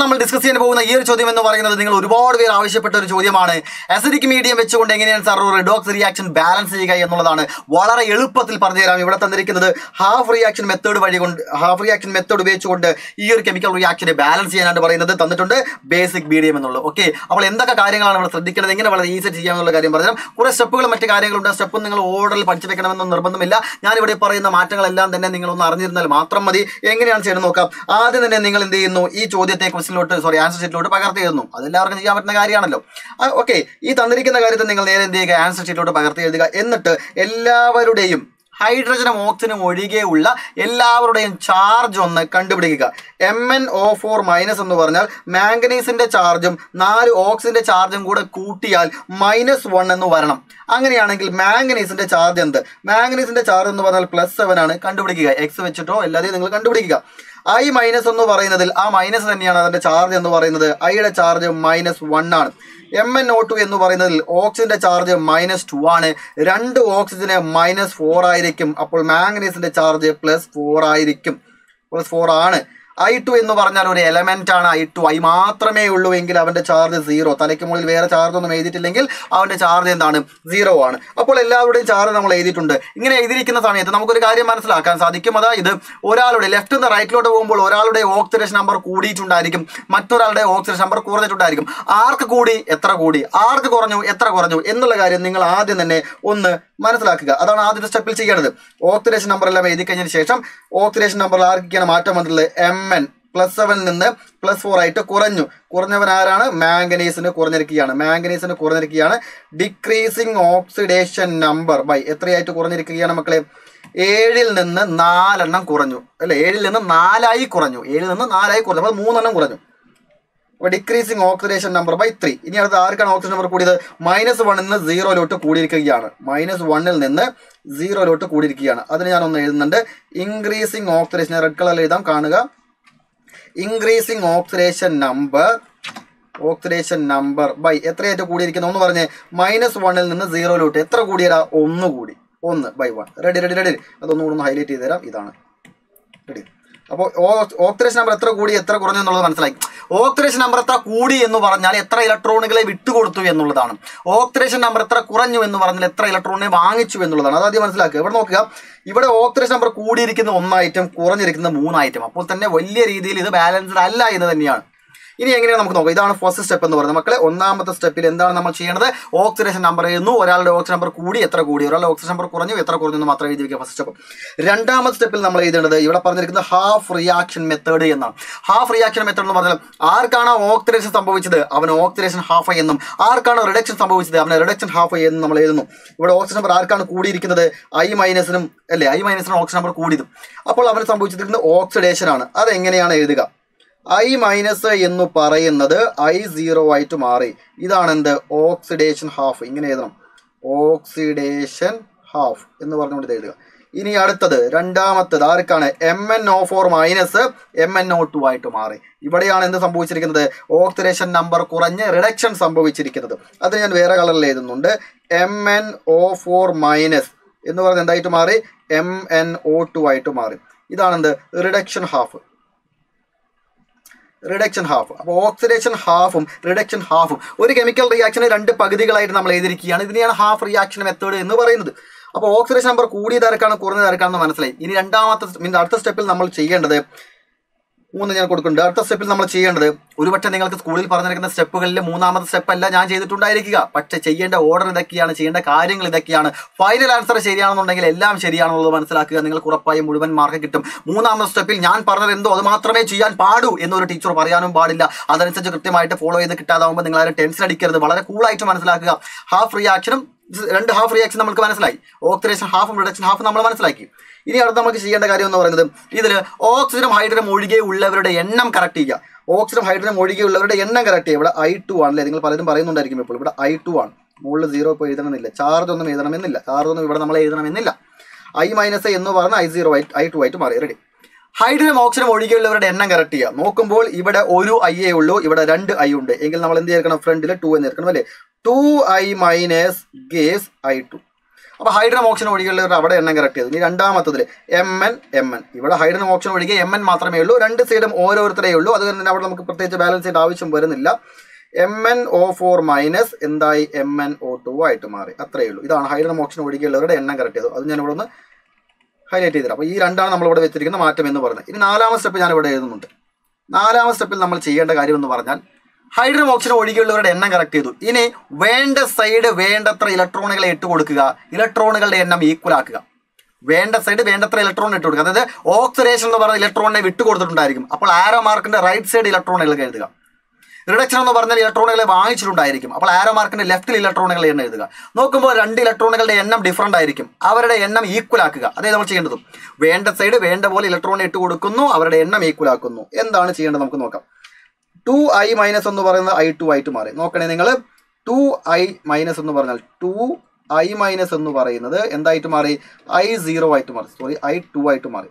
നമ്മൾ ഡിസ്കസ് ചെയ്യാൻ പോകുന്ന ഈ ഒരു ചോദ്യം എന്ന് പറയുന്നത് നിങ്ങൾ ഒരുപാട് പേര് ആവശ്യപ്പെട്ട ഒരു ചോദ്യമാണ് അസിഡിക് മീഡിയം വെച്ചുകൊണ്ട് എങ്ങനെയാണ് സാർ ഒരു റിഡോക്സ് റിയാക്ഷൻ ബാലൻസ് ചെയ്യുക എന്നുള്ളതാണ് വളരെ എളുപ്പത്തിൽ പറഞ്ഞു തരാം ഇവിടെ തന്നിരിക്കുന്നത് ഹാഫ് റിയാക്ഷൻ മെത്തേഡ് വഴി കൊണ്ട് ഹാഫ് റിയാക്ഷൻ മെത്തേഡ് ഉപയോഗിച്ചുകൊണ്ട് ഈ ഒരു കെമിക്കൽ റിയാക്ഷനെ ബാലൻസ് ചെയ്യാനാണ് പറയുന്നത് തന്നിട്ടുണ്ട് ബേസിക് മീഡിയം എന്നുള്ളത് ഓക്കെ അപ്പോൾ എന്തൊക്കെ കാര്യങ്ങളാണ് ഇവിടെ ശ്രദ്ധിക്കേണ്ടത് എങ്ങനെ വളരെ ഈസി ചെയ്യാമെന്നുള്ള കാര്യം പറഞ്ഞാൽ കുറെ സ്റ്റെപ്പുകളും മറ്റു കാര്യങ്ങളുണ്ട് സ്റ്റെപ്പും നിങ്ങൾ ഓർഡറിൽ പഠിച്ചു വെക്കണമെന്നൊന്നും നിർബന്ധമില്ല ഞാനിവിടെ പറയുന്ന മാറ്റങ്ങളെല്ലാം തന്നെ നിങ്ങളൊന്ന് അറിഞ്ഞിരുന്നാൽ മാത്രം മതി എങ്ങനെയാണ് ചെയ്യണം നോക്കാം ആദ്യം തന്നെ നിങ്ങൾ എന്ത് ചെയ്യുന്നു ഈ ചോദ്യത്തെ ക്വസ്റ്റിലോട്ട് സോറി ആൻസർ ഷീറ്റിലോട്ട് പകർത്തി എഴുതുന്നു അതെല്ലാവർക്കും ചെയ്യാൻ പറ്റുന്ന കാര്യമാണല്ലോ ഓക്കെ ഈ തന്നിരിക്കുന്ന കാര്യത്തിൽ നിങ്ങൾ നേരെ എന്ത് ചെയ്യുക ആൻസർ ഷീറ്റിലോട്ട് പകർത്തി എഴുതുക എന്നിട്ട് എല്ലാവരുടെയും ഹൈഡ്രജനും ഓക്സിജനും ഒഴികെയുള്ള എല്ലാവരുടെയും ചാർജ് ഒന്ന് കണ്ടുപിടിക്കുക M N O four minus എന്ന് പറഞ്ഞാൽ മാംഗനീസിന്റെ ചാർജും നാല് ഓക്സിജന്റെ ചാർജും കൂടെ കൂട്ടിയാൽ മൈനസ് വൺ എന്ന് വരണം അങ്ങനെയാണെങ്കിൽ മാംഗനീസിന്റെ ചാർജ് എന്ത് മാംഗനീസിന്റെ ചാർജ് എന്ന് പറഞ്ഞാൽ പ്ലസ് സെവൻ ആണ് കണ്ടുപിടിക്കുക എക്സ് വെച്ചിട്ടോ അല്ലാതെ നിങ്ങൾ കണ്ടുപിടിക്കുക ഐ മൈനസ് എന്ന് പറയുന്നതിൽ ആ മൈനസ് തന്നെയാണ് അതിന്റെ ചാർജ് എന്ന് പറയുന്നത് ഐയുടെ ചാർജ് മൈനസ് വൺ ആണ് എം എൻ ഒ ടു എന്ന് പറയുന്നതിൽ ഓക്സിജന്റെ ചാർജ് മൈനസ് ടു ആണ് രണ്ട് ഓക്സിജന് മൈനസ് ഫോർ ആയിരിക്കും അപ്പോൾ മാംഗനീസിന്റെ ചാർജ് പ്ലസ് ഫോർ ആയിരിക്കും പ്ലസ് ഫോർ ആണ് ഐ ടു എന്ന് പറഞ്ഞാൽ ഒരു എലമെന്റ് ആണ് ഐ ടു ഐ മാത്രമേ ഉള്ളൂ എങ്കിൽ അവന്റെ ചാർജ് സീറോ തലയ്ക്ക് മുകളിൽ വേറെ ചാർജ് ഒന്നും എഴുതിയിട്ടില്ലെങ്കിൽ അവന്റെ ചാർജ് എന്താണ് സീറോ ആണ് അപ്പോൾ എല്ലാവരുടെയും ചാർജ് നമ്മൾ എഴുതിയിട്ടുണ്ട് ഇങ്ങനെ എഴുതിയിരിക്കുന്ന സമയത്ത് നമുക്കൊരു കാര്യം മനസ്സിലാക്കാൻ സാധിക്കും അതായത് ഒരാളുടെ ലെഫ്റ്റ് നിന്ന് റൈറ്റിലോട്ട് പോകുമ്പോൾ ഒരാളുടെ ഓക്സിഡേഷൻ നമ്പർ കൂടിയിട്ടുണ്ടായിരിക്കും മറ്റൊരാളുടെ ഓക്സിഡേഷൻ നമ്പർ കുറഞ്ഞിട്ടുണ്ടായിരിക്കും ആർക്ക് കൂടി എത്ര കൂടി ആർക്ക് കുറഞ്ഞു എത്ര കുറഞ്ഞു എന്നുള്ള കാര്യം നിങ്ങൾ ആദ്യം തന്നെ ഒന്ന് മനസ്സിലാക്കുക അതാണ് ആദ്യത്തെ സ്റ്റെപ്പിൽ ചെയ്യേണ്ടത് ഓക്സിഡേഷൻ നമ്പർ എല്ലാം എഴുതി കഴിഞ്ഞതിന് ശേഷം ഓക്സിഡേഷൻ നമ്പറിൽ ആർക്കൊക്കെയാണ് മാറ്റം വന്നിട്ടുള്ളത് എം എൻ പ്ലസ് സെവനിൽ നിന്ന് പ്ലസ് ഫോർ ആയിട്ട് കുറഞ്ഞു കുറഞ്ഞവൻ ആരാണ് മാംഗനീസിന് കുറഞ്ഞിരിക്കുകയാണ് മാംഗനീസിന് കുറഞ്ഞിരിക്കുകയാണ് ഡിക്രീസിങ് ഓക്സിഡേഷൻ നമ്പർ ബൈ എത്രയായിട്ട് കുറഞ്ഞിരിക്കുകയാണ് മക്കളെ ഏഴിൽ നിന്ന് നാലെണ്ണം കുറഞ്ഞു അല്ലെ ഏഴിൽ നിന്ന് നാലായി കുറഞ്ഞു ഏഴിൽ നിന്ന് നാലായി കുറഞ്ഞു അപ്പോൾ മൂന്നെണ്ണം കുറഞ്ഞു അപ്പോൾ decreasing oxidation number by three ഇനി അടുത്ത് ആർക്കാണ് ഓക്സിജൻ നമ്പർ കൂടിയത് മൈനസ് വണ്ണിൽ നിന്ന് സീറോയിലോട്ട് കൂടിയിരിക്കുകയാണ് മൈനസ് വണ്ണിൽ നിന്ന് സീറോയിലോട്ട് കൂടിയിരിക്കുകയാണ് അതിന് ഞാൻ ഒന്ന് എഴുതുന്നുണ്ട് ഇൻക്രീസിങ് ഓക്സിഡേഷൻ റെഡ് കളറിൽ എഴുതാം കാണുക increasing oxidation number oxidation number by എത്രയായിട്ട് കൂടിയിരിക്കുന്നു ഒന്ന് പറഞ്ഞേ മൈനസ് വണ്ണിൽ നിന്ന് സീറോയിലോട്ട് എത്ര കൂടിയരാ ഒന്ന് കൂടി ഒന്ന് by one ready ready ready അതൊന്നുകൂടെ ഒന്ന് ഹൈലൈറ്റ് ചെയ്ത് തരാം ഇതാണ് റെഡി അപ്പോൾ ഓക്സിഡേഷൻ നമ്പർ എത്ര കൂടി എത്ര കുറഞ്ഞു എന്നുള്ളത് മനസ്സിലായി ഓക്സിഡേഷൻ നമ്പർ എത്ര കൂടി എന്ന് പറഞ്ഞാൽ എത്ര ഇലക്ട്രോണുകളെ വിട്ടുകൊടുത്തു എന്നുള്ളതാണ് ഓക്സിഡേഷൻ നമ്പർ എത്ര കുറഞ്ഞു എന്ന് പറഞ്ഞാൽ എത്ര ഇലക്ട്രോണിനെ വാങ്ങിച്ചു എന്നുള്ളതാണ് അതാദ്യം മനസ്സിലാക്കുക ഇവിടെ നോക്കുക ഇവിടെ ഓക്സിഡേഷൻ നമ്പർ കൂടിയിരിക്കുന്ന ഒന്നായിട്ടും കുറഞ്ഞിരിക്കുന്ന മൂന്നായിട്ടും അപ്പോൾ തന്നെ വലിയ രീതിയിൽ ഇത് ബാലൻസ്ഡ് അല്ല എന്ന് തന്നെയാണ് ഇനി എങ്ങനെയാണ് നമുക്ക് നോക്കാം ഇതാണ് ഫസ്റ്റ് സ്റ്റെപ്പ് എന്ന് പറയുന്നത് മക്കളെ ഒന്നാമത്തെ സ്റ്റെപ്പിൽ എന്താണ് നമ്മൾ ചെയ്യേണ്ടത് ഓക്സിഡേഷൻ നമ്പർ എഴുതുന്നു ഒരാളുടെ ഓക്സിജൻ നമ്പർ കൂടി എത്ര കൂടി ഒരാളുടെ ഓക്സിജൻ നമ്പർ കുറഞ്ഞു എത്ര കുറഞ്ഞു എന്ന് മാത്രം എഴുതി വയ്ക്കുക ഫസ്റ്റ് സ്റ്റെപ്പ് രണ്ടാമത്തെ സ്റ്റെപ്പിൽ നമ്മൾ എഴുതേണ്ടത് ഇവിടെ പറഞ്ഞിരിക്കുന്നത് ഹാഫ് റിയാക്ഷൻ മെത്തേഡ് എന്നാണ് ഹാഫ് റിയാക്ഷൻ മെത്തേഡ് എന്ന് പറഞ്ഞാൽ ആർക്കാണ് ഓക്സിഡേഷൻ സംഭവിച്ചത് അവന് ഓക്സിഡേഷൻ ഹാഫ് എന്നും ആർക്കാണ് റിഡക്ഷൻ സംഭവിച്ചത് അവന് റിഡക്ഷൻ ഹാഫ് എന്നും നമ്മൾ എഴുതുന്നു ഇവിടെ ഓക്സിജൻ നമ്പർ ആർക്കാണ് കൂടിയിരിക്കുന്നത് ഐ മൈനസിനും അല്ലേ ഐ മൈനസിനും ഓക്സിജൻ നമ്പർ കൂടിയതും അപ്പോൾ അവന് സംഭവിച്ചിരിക്കുന്നത് ഓക്സിഡേഷൻ ആണ് അത് എങ്ങനെയാണ് എഴുതുക ഐ മൈനസ് എന്ന് പറയുന്നത് ഐ സീറോ ആയിട്ട് മാറി ഇതാണ് എന്ത് ഓക്സിഡേഷൻ ഹാഫ് ഇങ്ങനെ എഴുതണം ഓക്സിഡേഷൻ ഹാഫ് എന്ന് പറഞ്ഞുകൊണ്ട് ഇത് എഴുതുക ഇനി അടുത്തത് രണ്ടാമത്തത് ആർക്കാണ് M N O four minus M N O two ആയിട്ട് മാറി ഇവിടെയാണ് എന്ത് സംഭവിച്ചിരിക്കുന്നത് ഓക്സിഡേഷൻ നമ്പർ കുറഞ്ഞ് റിഡക്ഷൻ സംഭവിച്ചിരിക്കുന്നത് അത് ഞാൻ വേറെ കളറിൽ എഴുതുന്നുണ്ട് M N O four minus എന്ന് പറഞ്ഞ് എന്തായിട്ട് മാറി എം എൻ ഒ ടു ആയിട്ട് മാറി ഇതാണെന്ത് റിഡക്ഷൻ ഹാഫ് റിഡക്ഷൻ ഹാഫ് അപ്പോൾ ഓക്സിഡേഷൻ ഹാഫും റിഡക്ഷൻ ഹാഫും ഒരു കെമിക്കൽ റിയാക്ഷനെ രണ്ട് പകുതികളായിട്ട് നമ്മൾ എഴുതിയിരിക്കുകയാണ് ഇതിനെയാണ് ഹാഫ് റിയാക്ഷൻ മെത്തേഡ് എന്ന് പറയുന്നത് അപ്പോൾ ഓക്സിഡേഷൻ നമ്പർ കൂടിയ തിരക്കാണ് കുറഞ്ഞ തിരക്കാണെന്ന് മനസ്സിലായി ഇനി രണ്ടാമത്തെ മീൻസ് അടുത്ത സ്റ്റെപ്പിൽ നമ്മൾ ചെയ്യേണ്ടത് മൂന്ന് ഞാൻ കൊടുക്കുന്നുണ്ട് അടുത്ത സ്റ്റെപ്പിൽ നമ്മൾ ചെയ്യേണ്ടത് ഒരുപക്ഷെ നിങ്ങൾക്ക് സ്കൂളിൽ പറഞ്ഞിരിക്കുന്ന സ്റ്റെപ്പുകളിൽ മൂന്നാമത്തെ സ്റ്റെപ്പ് അല്ല ഞാൻ ചെയ്തിട്ടുണ്ടായിരിക്കുക പക്ഷെ ചെയ്യേണ്ട ഓർഡർ ഇതൊക്കെയാണ് ചെയ്യേണ്ട കാര്യങ്ങൾ ഇതൊക്കെയാണ് ഫൈനൽ ആൻസർ ശരിയാണെന്നുണ്ടെങ്കിൽ എല്ലാം ശരിയാണെന്നുള്ളത് മനസ്സിലാക്കുക നിങ്ങൾക്ക് ഉറപ്പായും മുഴുവൻ മാർക്ക് കിട്ടും മൂന്നാമത്തെ സ്റ്റെപ്പിൽ ഞാൻ പറഞ്ഞത് എന്തോ അത് മാത്രമേ ചെയ്യാൻ പാടൂ എന്നൊരു ടീച്ചർ പറയാനും പാടില്ല അതനുസരിച്ച് കൃത്യമായിട്ട് ഫോളോ ചെയ്ത് കിട്ടാതാവുമ്പോൾ നിങ്ങൾ ആരും ടെൻഷൻ അടിക്കരുത് വളരെ കൂളായിട്ട് മനസ്സിലാക്കുക ഹാഫ് റിയാക്ഷനും രണ്ട് ഹാഫ് റിയാക്ഷൻ നമുക്ക് മനസ്സിലായി ഓക്സിഡേഷൻ ഹാഫും റിഡക്ഷൻ ഹാഫും നമ്മൾ മനസ്സിലാക്കി ഇനി അടുത്ത് നമുക്ക് ചെയ്യേണ്ട കാര്യം എന്ന് പറയുന്നത് ഇതിൽ ഓക്സിജനും ഹൈഡ്രജനും ഒഴികെ ഉള്ളവരുടെ എണ്ണം കറക്റ്റ് ചെയ്യുക ഓക്സിജനും ഹൈഡ്രജനും ഒഴികെ ഉള്ളവരുടെ എണ്ണം കറക്റ്റ് ചെയ്യുക ഇവിടെ ഐ ടു ആണല്ലേ നിങ്ങൾ പലരും പറയുന്നുണ്ടായിരിക്കും ഇപ്പോൾ ഇവിടെ ഐ ടു ആണ് മുകളിൽ സീറോ ഇപ്പോൾ എഴുതണമെന്നില്ല ചാർജ് ഒന്നും എഴുതണമെന്നില്ല ചാർജ് ഒന്നും ഇവിടെ നമ്മൾ എഴുതണമെന്നില്ല ഐ മൈനസ് എന്ന് പറഞ്ഞാൽ ഐ സീറോ ആയിട്ട് ഐ ടു ആയിട്ട് മാറി റെഡി ഹൈഡ്രജനും ഓക്സിജനും ഒഴികെയുള്ളവരുടെ എണ്ണം കറക്റ്റ് ചെയ്യുക നോക്കുമ്പോൾ ഇവിടെ ഒരു ഐ എ ഉള്ളൂ ഇവിടെ രണ്ട് ഐ ഉണ്ട് എങ്കിൽ നമ്മൾ എന്ത് ചേർക്കണം ഫ്രണ്ടിൽ ടു എന്ന് ചേർക്കണം അല്ലേ two I minus gives I two അപ്പോൾ ഹൈഡ്രജൻ ഓക്സിജൻ ഒഴികെയുള്ളവർ അവിടെ എണ്ണം കറക്റ്റ് ചെയ്തു ഇനി രണ്ടാമത്തതിൽ എം എൻ എം എൻ ഇവിടെ ഹൈഡ്രജൻ ഓക്സിജൻ ഒഴികെ എം എൻ മാത്രമേ ഉള്ളൂ രണ്ട് സൈഡും ഓരോരുത്തരേ ഉള്ളൂ അതുകൊണ്ട് തന്നെ അവിടെ നമുക്ക് പ്രത്യേകിച്ച് ബാലൻസ് ചെയ്യേണ്ട ആവശ്യം വരുന്നില്ല M N O four minus എന്തായി എം എൻ ഒ ടു ആയിട്ട് മാറി അത്രയേ ഉള്ളൂ ഇതാണ് ഹൈഡ്രജൻ ഓക്സിജൻ ഒഴികെയുള്ളവരുടെ എണ്ണം കറക്റ്റ് ചെയ്തു അത് ഞാൻ ഇവിടെ ഒന്ന് ഹൈലൈറ്റ് ചെയ്തിട്ട് അപ്പോൾ ഈ രണ്ടാണ് നമ്മൾ ഇവിടെ വെച്ചിരിക്കുന്ന മാറ്റം എന്ന് പറയുന്നത് ഇനി നാലാമത്തെ സ്റ്റെപ്പ് ഞാൻ ഇവിടെ എഴുതുന്നുണ്ട് നാലാമത്തെ സ്റ്റെപ്പിൽ നമ്മൾ ചെയ്യേണ്ട കാര്യം എന്ന് പറഞ്ഞാൽ ഹൈഡ്രജൻ ഓക്സിജൻ ഒഴികെയുള്ളവരുടെ എണ്ണം കറക്റ്റ് ചെയ്തു ഇനി വേണ്ട സൈഡ് വേണ്ടത്ര ഇലക്ട്രോണുകളെ ഇട്ട് കൊടുക്കുക ഇലക്ട്രോണുകളുടെ എണ്ണം ഈക്വൽ ആക്കുക വേണ്ട സൈഡ് വേണ്ടത്ര ഇലക്ട്രോൺ ഇട്ട് കൊടുക്കുക അതായത് ഓക്സിഡേഷൻ എന്ന് പറയുന്ന ഇലക്ട്രോണിനെ വിട്ടു കൊടുത്തിട്ടുണ്ടായിരിക്കും അപ്പോൾ ആരോ മാർക്കിന്റെ റൈറ്റ് സൈഡ് ഇലക്ട്രോണുകൾ എഴുതുക റിഡക്ഷൻ എന്ന് പറഞ്ഞാൽ ഇലക്ട്രോണുകളെ വാങ്ങിച്ചിട്ടുണ്ടായിരിക്കും അപ്പോൾ ആരോ മാർക്കിന്റെ ലെഫ്റ്റിൽ ഇലക്ട്രോണുകളുടെ എണ്ണം എഴുതുക നോക്കുമ്പോൾ രണ്ട് ഇലക്ട്രോണുകളുടെ എണ്ണം ഡിഫറൻ്റ് ആയിരിക്കും അവരുടെ എണ്ണം ഈക്വൽ ആക്കുക അതേ നമ്മൾ ചെയ്യേണ്ടതും വേണ്ട സൈഡ് വേണ്ട പോലെ ഇലക്ട്രോണിനെ ഇട്ട് കൊടുക്കുന്നു അവരുടെ എണ്ണം ഈക്വൽ ആക്കുന്നു എന്താണ് ചെയ്യേണ്ടത് നമുക്ക് നോക്കാം ടു ഐ മൈനസ് എന്ന് പറയുന്നത് ഐ ടു ആയിട്ട് മാറി നോക്കണേ നിങ്ങൾ ടു ഐ മൈനസ് എന്ന് പറഞ്ഞാൽ ടു ഐ മൈനസ് എന്ന് പറയുന്നത് എന്തായിട്ട് മാറി ഐ സീറോ ആയിട്ട് മാറി സോറി ഐ ടു ആയിട്ട് മാറി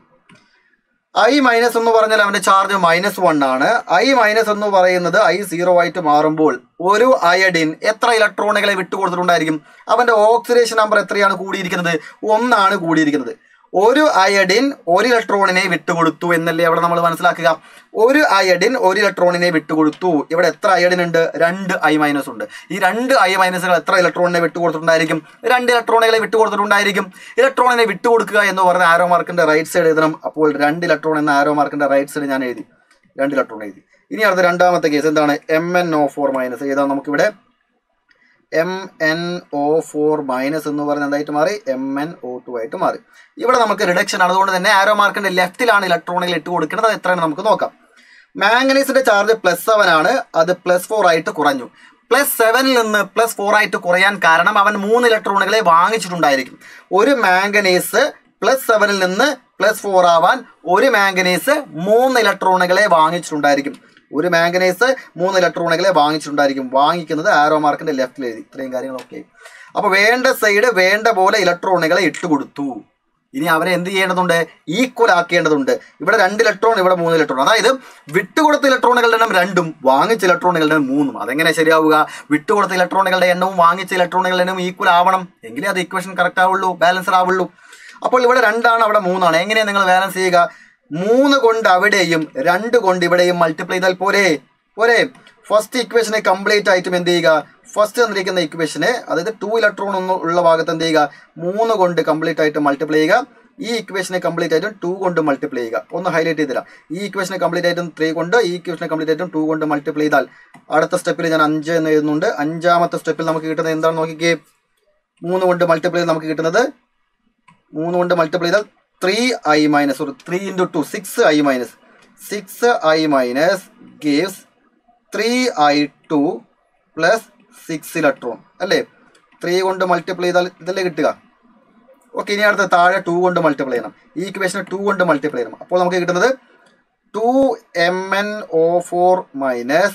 ഐ മൈനസ് എന്ന് പറഞ്ഞാൽ അവന്റെ ചാർജ് മൈനസ് വൺ ആണ് ഐ മൈനസ് എന്ന് പറയുന്നത് ഐ സീറോ ആയിട്ട് മാറുമ്പോൾ ഒരു അയഡിൻ എത്ര ഇലക്ട്രോണുകളെ വിട്ടുകൊടുത്തിട്ടുണ്ടായിരിക്കും അവന്റെ ഓക്സിഡേഷൻ നമ്പർ എത്രയാണ് കൂടിയിരിക്കുന്നത് ഒന്നാണ് കൂടിയിരിക്കുന്നത് ഒരു അയഡിൻ ഒരു ഇലക്ട്രോണിനെ വിട്ടുകൊടുത്തു എന്നല്ലേ അവിടെ നമ്മൾ മനസ്സിലാക്കുക ഒരു അയഡിൻ ഒരു ഇലക്ട്രോണിനെ വിട്ടുകൊടുത്തു ഇവിടെ എത്ര അയഡിൻ ഉണ്ട് രണ്ട് ഐ മൈനസ് ഉണ്ട് ഈ രണ്ട് ഐ മൈനസുകൾ എത്ര ഇലക്ട്രോണിനെ വിട്ടുകൊടുത്തിട്ടുണ്ടായിരിക്കും രണ്ട് ഇലക്ട്രോണുകളെ വിട്ടുകൊടുത്തിട്ടുണ്ടായിരിക്കും ഇലക്ട്രോണിനെ വിട്ടുകൊടുക്കുക എന്ന് പറഞ്ഞ ആരോ മാർക്കിന്റെ റൈറ്റ് സൈഡ് എഴുതണം അപ്പോൾ രണ്ട് ഇലക്ട്രോൺ എന്ന ആരോ മാർക്കിന്റെ റൈറ്റ് സൈഡ് ഞാൻ എഴുതി രണ്ട് ഇലക്ട്രോൺ എഴുതി ഇനി അടുത്ത രണ്ടാമത്തെ കേസ് എന്താണ് M N O four minus ഏതാ നമുക്കിവിടെ M N O four minus എന്ന് പറയുന്നത് എന്തായിട്ട് മാറി എം എൻ ഒ ടു ആയിട്ട് മാറി ഇവിടെ നമുക്ക് റിഡക്ഷൻ ആണ് അതുകൊണ്ട് തന്നെ ആരോ മാർക്കിന്റെ ലെഫ്റ്റിലാണ് ഇലക്ട്രോണുകൾ ഇട്ട് കൊടുക്കുന്നത് അത് എത്രയാണ് നമുക്ക് നോക്കാം മാംഗനീസിന്റെ ചാർജ് പ്ലസ് സെവൻ ആണ് അത് പ്ലസ് ഫോർ ആയിട്ട് കുറഞ്ഞു പ്ലസ് സെവനിൽ നിന്ന് പ്ലസ് ഫോർ ആയിട്ട് കുറയാൻ കാരണം അവൻ മൂന്ന് ഇലക്ട്രോണുകളെ വാങ്ങിച്ചിട്ടുണ്ടായിരിക്കും ഒരു മാംഗനീസ് പ്ലസ് സെവനിൽ നിന്ന് പ്ലസ് ഫോർ ആവാൻ ഒരു മാംഗനീസ് മൂന്ന് ഇലക്ട്രോണുകളെ വാങ്ങിച്ചിട്ടുണ്ടായിരിക്കും ഒരു മാംഗനീസ് മൂന്ന് ഇലക്ട്രോണുകളെ വാങ്ങിച്ചിട്ടുണ്ടായിരിക്കും വാങ്ങിക്കുന്നത് ആരോ മാർക്കിന്റെ ലെഫ്റ്റിൽ എഴുതി ഇത്രയും കാര്യങ്ങളൊക്കെ അപ്പൊ വേണ്ട സൈഡ് വേണ്ട പോലെ ഇലക്ട്രോണുകളെ ഇട്ട് കൊടുത്തു ഇനി അവരെ എന്ത് ചെയ്യേണ്ടതുണ്ട് ഈക്വൽ ആക്കേണ്ടതുണ്ട് ഇവിടെ രണ്ട് ഇലക്ട്രോൺ ഇവിടെ മൂന്ന് ഇലക്ട്രോൺ അതായത് വിട്ടുകൊടുത്ത ഇലക്ട്രോണുകളുടെ എണ്ണം രണ്ടും വാങ്ങിച്ച ഇലക്ട്രോണുകളുടെ എണ്ണം മൂന്നും അതെങ്ങനെ ശരിയാവുക വിട്ടുകൊടുത്ത ഇലക്ട്രോണുകളുടെ എണ്ണവും വാങ്ങിച്ച ഇലക്ട്രോണുകളുടെ എണ്ണവും ഈക്വൽ ആവണം എങ്കിലേ അത് ഇക്വേഷൻ കറക്റ്റ് ആവുള്ളൂ ബാലൻസർ ആവുള്ളൂ അപ്പോൾ ഇവിടെ രണ്ടാണ് അവിടെ മൂന്നാണ് എങ്ങനെയാണ് നിങ്ങൾ ബാലൻസ് ചെയ്യുക മൂന്ന് കൊണ്ട് അവിടെയും രണ്ട് കൊണ്ട് ഇവിടെയും മൾട്ടിപ്ലൈ ചെയ്താൽ പോരെ പോരെ ഫസ്റ്റ് ഇക്വേഷനെ കംപ്ലീറ്റ് ആയിട്ടും എന്ത് ചെയ്യുക ഫസ്റ്റ് തന്നിരിക്കുന്ന ഇക്വേഷനെ അതായത് ടു ഇലക്ട്രോൺ ഒന്ന് ഉള്ള ഭാഗത്ത് എന്ത് ചെയ്യുക മൂന്ന് കൊണ്ട് കംപ്ലീറ്റ് ആയിട്ട് മൾട്ടിപ്ലൈ ചെയ്യുക ഈ ഇക്വേഷനെ കംപ്ലീറ്റ് ആയിട്ടും ടു കൊണ്ട് മൾട്ടിപ്ലൈ ചെയ്യുക ഒന്ന് ഹൈലൈറ്റ് ചെയ്തില്ല ഈ ഇക്വേഷനെ കംപ്ലീറ്റ് ആയിട്ടും ത്രീ കൊണ്ട് ഈ ഇക്വേഷനെ കംപ്ലീറ്റ് ആയിട്ടും ടു കൊണ്ട് മൾട്ടിപ്ലൈ ചെയ്താൽ അടുത്ത സ്റ്റെപ്പിൽ ഞാൻ അഞ്ച് എന്ന് എഴുതുന്നുണ്ട് അഞ്ചാമത്തെ സ്റ്റെപ്പിൽ നമുക്ക് കിട്ടുന്നത് എന്താണ് നോക്കിക്കേ മൂന്ന് കൊണ്ട് മൾട്ടിപ്ലൈ ചെയ്ത് നമുക്ക് കിട്ടുന്നത് മൂന്ന് കൊണ്ട് മൾട്ടിപ്ലൈ ചെയ്താൽ ത്രീ ഐ മൈനസ് ഒരു three into two six I minus six I minus gives three I two plus six electron അല്ലേ ത്രീ കൊണ്ട് മൾട്ടിപ്ലൈ ചെയ്താൽ ഇതല്ലേ കിട്ടുക ഓക്കെ ഇനി അടുത്ത താഴെ ടു കൊണ്ട് മൾട്ടിപ്ലൈ ചെയ്യണം ഈ ഇക്വേഷനെ ടു കൊണ്ട് മൾട്ടിപ്ലൈ ചെയ്യണം അപ്പോൾ നമുക്ക് കിട്ടുന്നത് two M N O four minus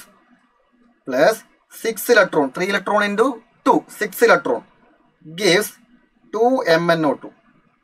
plus six electron three electron into two six electron gives two M N O two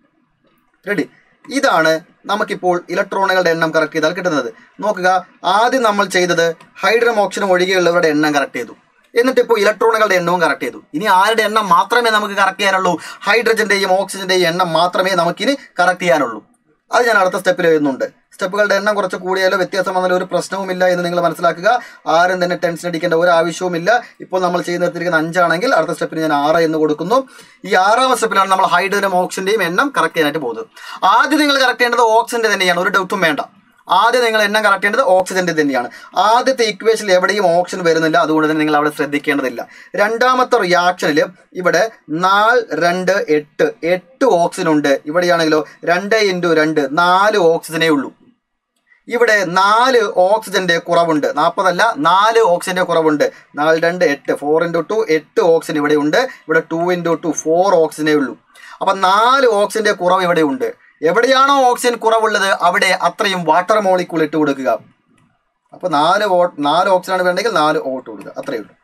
ready ഇതാണ് നമുക്കിപ്പോൾ ഇലക്ട്രോണുകളുടെ എണ്ണം കറക്റ്റ് ചെയ്താൽ കിട്ടുന്നത് നോക്കുക ആദ്യം നമ്മൾ ചെയ്തത് ഹൈഡ്രജൻ ഓക്സിജൻ ഒഴികെയുള്ളവരുടെ എണ്ണം കറക്റ്റ് ചെയ്തു എന്നിട്ട് ഇപ്പോൾ ഇലക്ട്രോണുകളുടെ എണ്ണവും കറക്റ്റ് ചെയ്തു ഇനി ആരുടെ എണ്ണം മാത്രമേ നമുക്ക് കറക്റ്റ് ചെയ്യാനുള്ളൂ ഹൈഡ്രജന്റെയും ഓക്സിജന്റെയും എണ്ണം മാത്രമേ നമുക്കിനി കറക്റ്റ് ചെയ്യാനുള്ളൂ അത് ഞാൻ അടുത്ത സ്റ്റെപ്പിൽ എഴുതുന്നുണ്ട് സ്റ്റെപ്പുകളുടെ എണ്ണം കുറച്ച് കൂടിയാലോ വ്യത്യാസം വന്നാലോ ഒരു പ്രശ്നവുമില്ല എന്ന് നിങ്ങൾ മനസ്സിലാക്കുക ആരും തന്നെ ടെൻഷൻ അടിക്കേണ്ട ഒരു ആവശ്യവുമില്ല ഇപ്പോൾ നമ്മൾ ചെയ്ത് നിർത്തിയിരിക്കുന്ന അഞ്ചാണെങ്കിൽ അടുത്ത സ്റ്റെപ്പിന് ഞാൻ ആറ് എന്ന് കൊടുക്കുന്നു ഈ ആറാമത്തെ സ്റ്റെപ്പിലാണ് നമ്മൾ ഹൈഡ്രജനും ഓക്സിജന്റെയും എണ്ണം കറക്റ്റ് ചെയ്യാനായിട്ട് പോകുന്നത് ആദ്യം നിങ്ങൾ കറക്റ്റ് ചെയ്യേണ്ടത് ഓക്സിജന്റെ തന്നെയാണ് ഒരു ഡൗട്ടും വേണ്ട ആദ്യം നിങ്ങൾ എണ്ണം കറക്റ്റ് ചെയ്യേണ്ടത് ഓക്സിജന്റെ തന്നെയാണ് ആദ്യത്തെ ഇക്വേഷനിൽ എവിടെയും ഓക്സിജൻ വരുന്നില്ല അതുകൊണ്ട് തന്നെ നിങ്ങൾ അവിടെ ശ്രദ്ധിക്കേണ്ടതില്ല രണ്ടാമത്തെ റിയാക്ഷനിൽ ഇവിടെ നാല് രണ്ട് എട്ട് എട്ട് ഓക്സിജൻ ഉണ്ട് ഇവിടെയാണെങ്കിലോ രണ്ട് ഇൻറ്റു രണ്ട് നാല് ഓക്സിജനേ ഉള്ളൂ ഇവിടെ നാല് ഓക്സിജന്റെ കുറവുണ്ട് നാൽപ്പതല്ല നാല് ഓക്സിജന്റെ കുറവുണ്ട് നാല് രണ്ട് എട്ട് ഫോർ ഇൻറ്റു ടു എട്ട് ഓക്സിജൻ ഇവിടെ ഉണ്ട് ഇവിടെ ടു ഇൻറ്റു ടു ഫോർ ഓക്സിജനേ ഉള്ളൂ അപ്പം നാല് ഓക്സിജന്റെ കുറവ് ഇവിടെ ഉണ്ട് എവിടെയാണോ ഓക്സിജൻ കുറവുള്ളത് അവിടെ അത്രയും വാട്ടർ മോളിക്കൂൾ ഇട്ട് കൊടുക്കുക അപ്പോൾ നാല് വോ നാല് ഓക്സിജൻ ആണ് വേണ്ടെങ്കിൽ നാല് ഓ ഇട്ട് കൊടുക്കുക അത്രയേ ഉള്ളൂ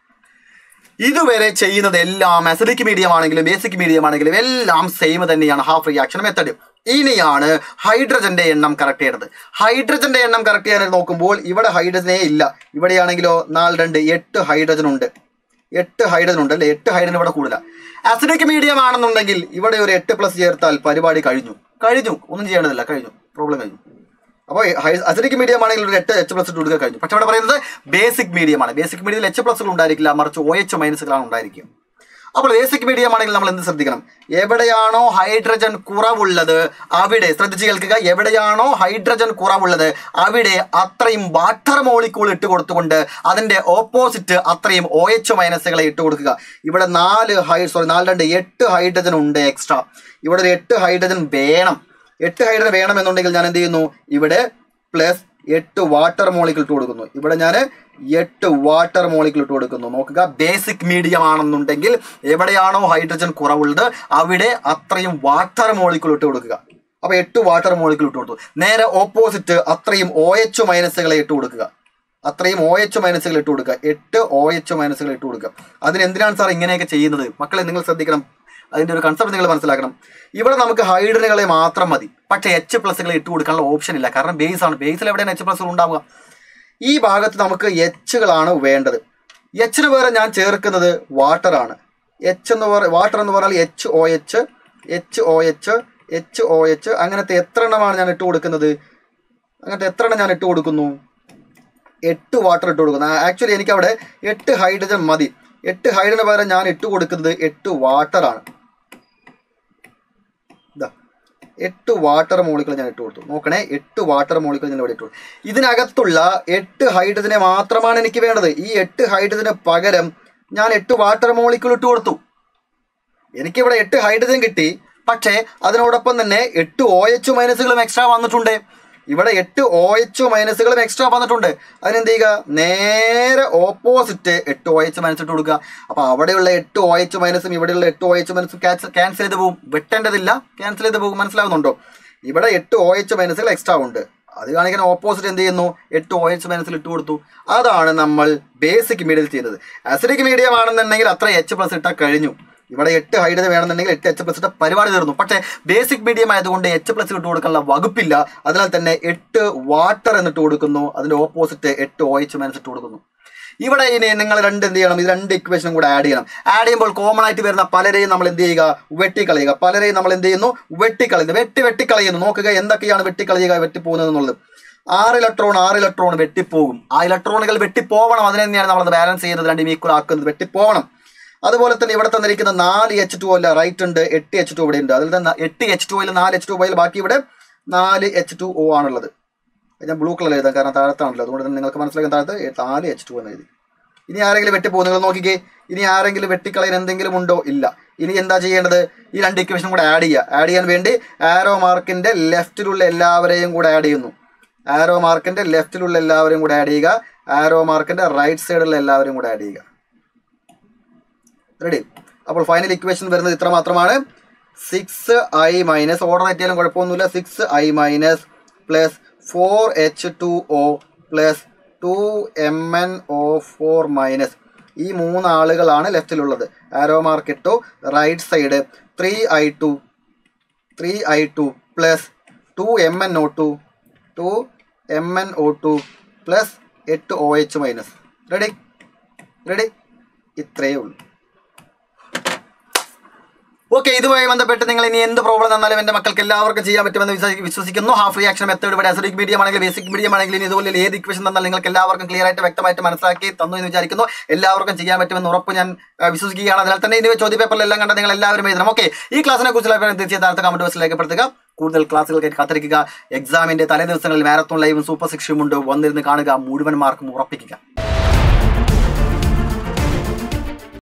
ഇതുവരെ ചെയ്യുന്നത് എല്ലാം അസിഡിക് മീഡിയം ആണെങ്കിലും ബേസിക് മീഡിയം ആണെങ്കിലും എല്ലാം സെയിം തന്നെയാണ് ഹാഫ് റിയാക്ഷൻ മെത്തഡ് ഇനിയാണ് ഹൈഡ്രജന്റെ എണ്ണം കറക്റ്റ് ചെയ്യേണ്ടത് ഹൈഡ്രജന്റെ എണ്ണം കറക്റ്റ് ചെയ്യാനായിട്ട് നോക്കുമ്പോൾ ഇവിടെ ഹൈഡ്രജനേ ഇല്ല ഇവിടെയാണെങ്കിലോ നാല് രണ്ട് എട്ട് ഹൈഡ്രജൻ ഉണ്ട് എട്ട് ഹൈഡ്രജൻ ഉണ്ട് അല്ലേ എട്ട് ഹൈഡ്രജൻ ഇവിടെ കൂടുതലാണ് അസിഡിക് മീഡിയം ആണെന്നുണ്ടെങ്കിൽ ഇവിടെ ഒരു എട്ട് പ്ലസ് ചേർത്താൽ പരിപാടി കഴിഞ്ഞു കഴിഞ്ഞു ഒന്നും ചെയ്യേണ്ടതില്ല കഴിഞ്ഞു പ്രോബ്ലം കഴിഞ്ഞു അപ്പോൾ അസിഡിക് മീഡിയം ആണെങ്കിൽ ഒരു എട്ട് എച്ച് പ്ലസ് ഇട്ട് കൊടുക്കുക കഴിഞ്ഞു പക്ഷെ ഇവിടെ പറയുന്നത് ബേസിക് മീഡിയം ആണ് ബേസിക് മീഡിയത്തിൽ എച്ച് പ്ലസുകൾ ഉണ്ടായിരിക്കില്ല മറിച്ച് ഒ എച്ച് മൈനസുകളാണ് ഉണ്ടായിരിക്കുക അപ്പോൾ ബേസിക് മീഡിയം ആണെങ്കിൽ നമ്മൾ എന്ത് ശ്രദ്ധിക്കണം എവിടെയാണോ ഹൈഡ്രജൻ കുറവുള്ളത് അവിടെ ശ്രദ്ധിച്ച് കേൾക്കുക എവിടെയാണോ ഹൈഡ്രജൻ കുറവുള്ളത് അവിടെ അത്രയും വാട്ടർ മോളിക്കൂൾ ഇട്ട് കൊടുത്തുകൊണ്ട് അതിന്റെ ഓപ്പോസിറ്റ് അത്രയും ഒ എച്ച് മൈനസുകളെ ഇട്ട് കൊടുക്കുക ഇവിടെ നാല് ഹൈ സോറി നാല് രണ്ട് എട്ട് ഹൈഡ്രജൻ ഉണ്ട് എക്സ്ട്രാ ഇവിടെ ഒരു എട്ട് ഹൈഡ്രജൻ വേണം എട്ട് ഹൈഡ്രജൻ വേണമെന്നുണ്ടെങ്കിൽ ഞാൻ എന്ത് ചെയ്യുന്നു ഇവിടെ പ്ലസ് എട്ട് വാട്ടർ മോളിക്കൂൾ ഇട്ട് കൊടുക്കുന്നു ഇവിടെ ഞാൻ എട്ട് വാട്ടർ മോളിക്കൂൾ ഇട്ട് കൊടുക്കുന്നു നോക്കുക ബേസിക് മീഡിയം ആണെന്നുണ്ടെങ്കിൽ എവിടെയാണോ ഹൈഡ്രജൻ കുറവുള്ളത് അവിടെ അത്രയും വാട്ടർ മോളിക്കൂൾ ഇട്ട് കൊടുക്കുക അപ്പൊ എട്ട് വാട്ടർ മോളിക്കൂൾ ഇട്ട് കൊടുത്തു നേരെ ഓപ്പോസിറ്റ് അത്രയും ഒ എച്ച് മൈനസുകളെ ഇട്ട് കൊടുക്കുക അത്രയും ഒ എച്ച് മൈനസുകൾ ഇട്ട് കൊടുക്കുക എട്ട് ഒ എച്ച് മൈനസുകൾ ഇട്ട് കൊടുക്കുക അതിന് എന്തിനാണ് സാർ ഇങ്ങനെയൊക്കെ ചെയ്യുന്നത് മക്കളെ നിങ്ങൾ ശ്രദ്ധിക്കണം അതിന്റെ ഒരു കൺസെപ്റ്റ് നിങ്ങൾ മനസ്സിലാക്കണം ഇവിടെ നമുക്ക് ഹൈഡ്രജനുകളെ മാത്രം മതി പക്ഷേ എച്ച് പ്ലസുകൾ ഇട്ട് കൊടുക്കാനുള്ള ഓപ്ഷൻ ഇല്ല കാരണം ബേസ് ആണ് ബേസിൽ എവിടെയാണ് എച്ച് പ്ലസുകൾ ഉണ്ടാവുക ഈ ഭാഗത്ത് നമുക്ക് എച്ചുകളാണ് വേണ്ടത് എച്ചിന് പകരം ഞാൻ ചേർക്കുന്നത് വാട്ടർ ആണ് എച്ച് എന്ന് പറ വാട്ടർ എന്ന് പറഞ്ഞാൽ H O H H O H H O H അങ്ങനത്തെ എത്ര എണ്ണമാണ് ഞാൻ ഇട്ട് കൊടുക്കുന്നത് അങ്ങനത്തെ എത്ര എണ്ണം ഞാൻ ഇട്ട് കൊടുക്കുന്നു എട്ട് വാട്ടർ ഇട്ട് കൊടുക്കുന്നു ആക്ച്വലി എനിക്ക് അവിടെ എട്ട് ഹൈഡ്രജൻ മതി എട്ട് ഹൈഡ്രജന് പകരം ഞാൻ ഇട്ട് കൊടുക്കുന്നത് എട്ട് വാട്ടറാണ് ഇതാ എട്ട് വാട്ടർ മോളിക്കൾ ഞാൻ ഇട്ട് കൊടുത്തു നോക്കണേ എട്ട് വാട്ടർ മോളിക്കൾ ഞാൻ ഇവിടെ ഇട്ടു കൊടുത്തു. ഇതിനകത്തുള്ള എട്ട് ഹൈഡ്രജനെ മാത്രമാണ് എനിക്ക് വേണ്ടത് ഈ എട്ട് ഹൈഡ്രജന് പകരം ഞാൻ എട്ട് വാട്ടർ മോളിക്കൾ ഇട്ട് കൊടുത്തു എനിക്കിവിടെ എട്ട് ഹൈഡ്രജൻ കിട്ടി പക്ഷേ അതിനോടൊപ്പം തന്നെ എട്ട് ഒ എച്ച് മൈനസുകളും എക്സ്ട്രാ വന്നിട്ടുണ്ട് ഇവിടെ എട്ട് ഒ എച്ച് മൈനസുകളും എക്സ്ട്രാ വന്നിട്ടുണ്ട് അതിനെന്ത് ചെയ്യുക നേരെ ഓപ്പോസിറ്റ് എട്ട് ഒ എച്ച് മൈനസ് ഇട്ട് കൊടുക്കുക അപ്പോൾ അവിടെയുള്ള എട്ട് ഒ എച്ച് മൈനസും ഇവിടെയുള്ള എട്ട് ഒ എച്ച് മൈനസും ക്യാൻസൽ ചെയ്ത് പോകും വെട്ടേണ്ടതില്ല ക്യാൻസൽ ചെയ്ത് പോകും മനസ്സിലാവുന്നുണ്ടോ ഇവിടെ എട്ട് ഒ എച്ച് മൈനസുകൾ എക്സ്ട്രാ ഉണ്ട് അത് കാണിക്കാൻ ഓപ്പോസിറ്റ് എന്ത് ചെയ്യുന്നു എട്ട് ഒ എച്ച് മൈനസിൽ ഇട്ട് കൊടുത്തു അതാണ് നമ്മൾ ബേസിക് മീഡിയത്തിൽ ചെയ്യുന്നത് അസിഡിക് മീഡിയം ആണെന്നുണ്ടെങ്കിൽ അത്ര എച്ച് പ്ലസ് ഇട്ടാൽ കഴിഞ്ഞു ഇവിടെ എട്ട് ഹൈഡ്രജൻ വേണമെന്നുണ്ടെങ്കിൽ എട്ട് എച്ച് പ്ലസ് ഇട്ട പരിപാടി തീർന്നു പക്ഷേ ബേസിക് മീഡിയം ആയതുകൊണ്ട് എച്ച് പ്ലസ് ഇട്ട് കൊടുക്കാനുള്ള വകുപ്പില്ല അതിനാൽ തന്നെ എട്ട് വാട്ടർ എന്നിട്ട് കൊടുക്കുന്നു അതിന്റെ ഓപ്പോസിറ്റ് എട്ട് ഒ എച്ച് മൈനസ് ഇട്ട് കൊടുക്കുന്നു ഇവിടെ ഇനി നിങ്ങൾ രണ്ട് എന്ത് ചെയ്യണം ഇത് രണ്ട് ഇക്വേഷനും കൂടെ ആഡ് ചെയ്യണം ആഡ് ചെയ്യുമ്പോൾ കോമൺ ആയിട്ട് വരുന്ന പലരെയും നമ്മൾ എന്ത് ചെയ്യുക വെട്ടിക്കളയുക പലരെയും നമ്മൾ എന്ത് ചെയ്യുന്നു വെട്ടിക്കളയുന്നു വെട്ടി വെട്ടിക്കളയുന്നു നോക്കുക എന്തൊക്കെയാണ് വെട്ടിക്കളയുക വെട്ടിപ്പോകുന്നത് എന്നുള്ളത് ആറ് ഇലക്ട്രോൺ ആറ് ഇലക്ട്രോൺ വെട്ടിപ്പോകും ആ ഇലക്ട്രോണുകൾ വെട്ടിപ്പോവണം അതിനെ തന്നെയാണ് നമ്മൾ ബാലൻസ് ചെയ്യുന്നത് രണ്ടും ഈക്വൽ ആക്കുന്നത് വെട്ടിപ്പോവണം അതുപോലെ തന്നെ ഇവിടെ തന്നിരിക്കുന്ന നാല് എച്ച് ടു അല്ല റൈറ്റ് ഉണ്ട് എട്ട് എച്ച് ടു ഇവിടെ ഉണ്ട് അതിൽ തന്നെ എട്ട് എച്ച് ടു അതിൽ നാല് എച്ച് ടു പോയാൽ ബാക്കി ഇവിടെ നാല് എച്ച് ടു ഒ ആണുള്ളത് ഞാൻ ബ്ലൂ കളർ എഴുതാം കാരണം താഴത്താണല്ലോ അതുകൊണ്ട് തന്നെ നിങ്ങൾക്ക് മനസ്സിലാക്കാൻ താഴത്ത് നാല് എച്ച് ടു എന്ന് എഴുതി ഇനി ആരെങ്കിലും വെട്ടിപ്പോ നിങ്ങൾ നോക്കിക്കേ ഇനി ആരെങ്കിലും വെട്ടിക്കളയാൻ എന്തെങ്കിലും ഉണ്ടോ ഇല്ല ഇനി എന്താ ചെയ്യേണ്ടത് ഈ രണ്ട് ഇക്വേഷൻ കൂടെ ആഡ് ചെയ്യുക ആഡ് ചെയ്യാൻ വേണ്ടി ആരോ മാർക്കിന്റെ ലെഫ്റ്റിലുള്ള എല്ലാവരെയും കൂടെ ആഡ് ചെയ്യുന്നു ആരോ മാർക്കിന്റെ ലെഫ്റ്റിലുള്ള എല്ലാവരെയും കൂടെ ആഡ് ചെയ്യുക ആരോ മാർക്കിന്റെ റൈറ്റ് സൈഡിലുള്ള എല്ലാവരെയും കൂടെ ആഡ് ചെയ്യുക റെഡി അപ്പോൾ ഫൈനൽ ഇക്വേഷൻ വരുന്നത് ഇത്ര മാത്രമാണ് സിക്സ് ഐ മൈനസ് ഓർഡർ തെറ്റിയാലും കുഴപ്പമൊന്നുമില്ല six I minus plus four H two O plus two M N O four minus ഈ മൂന്ന് ആളുകളാണ് ലെഫ്റ്റിലുള്ളത് ആരോ മാർക്ക് ഇട്ടു right side three I two three I two plus two M N O two two M N O two plus എട്ട് O H minus ready ready ഇത്രയേ ഉള്ളൂ okay ഇതുമായി ബന്ധപ്പെട്ട് നിങ്ങൾ ഇനി എന്ത് പ്രോബ്ലം തന്നാലും എൻ്റെ മക്കൾക്ക് എല്ലാവർക്കും ചെയ്യാൻ പറ്റുമെന്ന് വിശ്വസി- വിശ്വസിക്കുന്നു ഹാഫ് റിയാക്ഷൻ മെത്തേഡ് ഇവിടെ അസിഡിക് മീഡിയം ആണെങ്കിൽ ബേസിക് മീഡിയം ആണെങ്കിൽ ഇനി ഇതുപോലെ ഏത് ഇക്വേഷൻ തന്നാൽ നിങ്ങൾക്ക് എല്ലാവർക്കും ക്ലിയർ ആയിട്ട് വ്യക്തമായിട്ട് മനസ്സിലാക്കി തന്നു എന്ന് വിചാരിക്കുന്നു എല്ലാവർക്കും ചെയ്യാൻ പറ്റുമെന്ന് ഉറപ്പ് ഞാൻ ആ, വിശ്വസിക്കുകയാണ് അതിനാൽ തന്നെ ഇനി ചോദ്യ പേപ്പറിലെല്ലാം കണ്ട നിങ്ങൾ എല്ലാവരും എഴുതണം ഓക്കെ ഈ ക്ലാസ്സിനെ കുറിച്ചുള്ള അഭിപ്രായം തീർച്ചയായും താഴത്തെ കമന്റ് ബോക്സിൽ രേഖപ്പെടുത്തുക കൂടുതൽ ക്ലാസ്സുകൾക്കായി കാത്തിരിക്കുക എക്സാമിന്റെ തലേ ദിവസങ്ങളിൽ മാരത്തോൺ ലൈവും സൂപ്പർ സിക്സും ഉണ്ട് വന്നിരുന്ന് കാണുക മുഴുവൻ മാർക്കും ഉറപ്പിക്കുക